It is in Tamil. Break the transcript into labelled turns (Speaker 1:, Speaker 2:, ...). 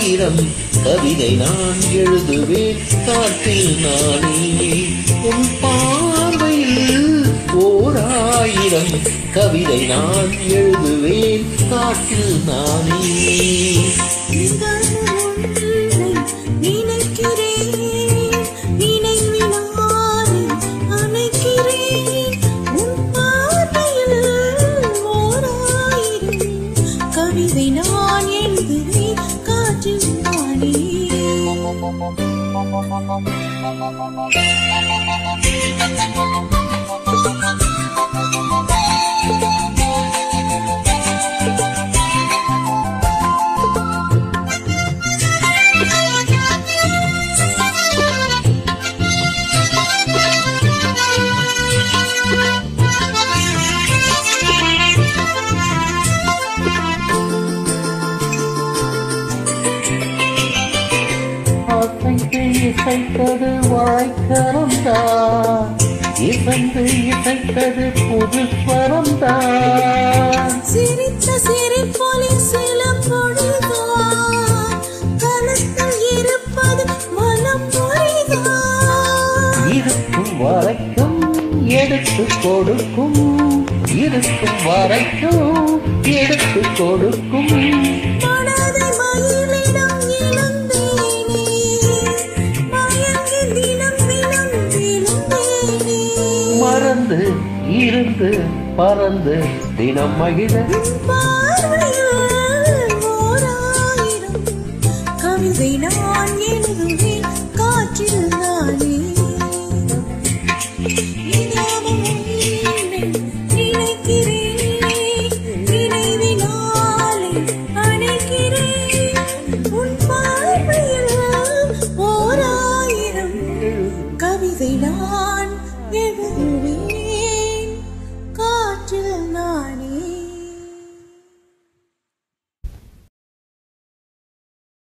Speaker 1: ஓராயிரம் கவிதை நான் எழுதுவேன் காற்றில் நானே உன் பார்வையில் ஓராயிரம் கவிதை நான் எழுதுவேன் காற்றில் நானே
Speaker 2: கவிதை நான் எழுதுவேன் காற்றில் நானே
Speaker 1: அசைத்து இசைத்தது வாய்க்கரம்தான் இசைந்து இசைத்தது புது ஸ்வரம்தான்
Speaker 2: சிரித்த சிரிப்பொலி சில பொழுதுதான் கலத்தில் இருப்பது மனம் பொழிதான்
Speaker 1: இருக்கும் வரைக்கும் எடுத்து கொடுக்கும் இருக்கும் வரைக்கும் எடுத்து கொடுக்கும்
Speaker 2: மனதை மயிலிடம் இழந்தேனே மயங்கி தினம் தினம் விழுந்தேனே
Speaker 1: மறந்து இருந்து பறந்து தினம் மகிழ
Speaker 2: பார்வையில் ஓராயிரம் கவிதை நான் எழுதுவேன் காற்றில் நானே நிலாவும் உன்னை நினைக்கிறேன் நினைவினாலே அணைக்கிறேன்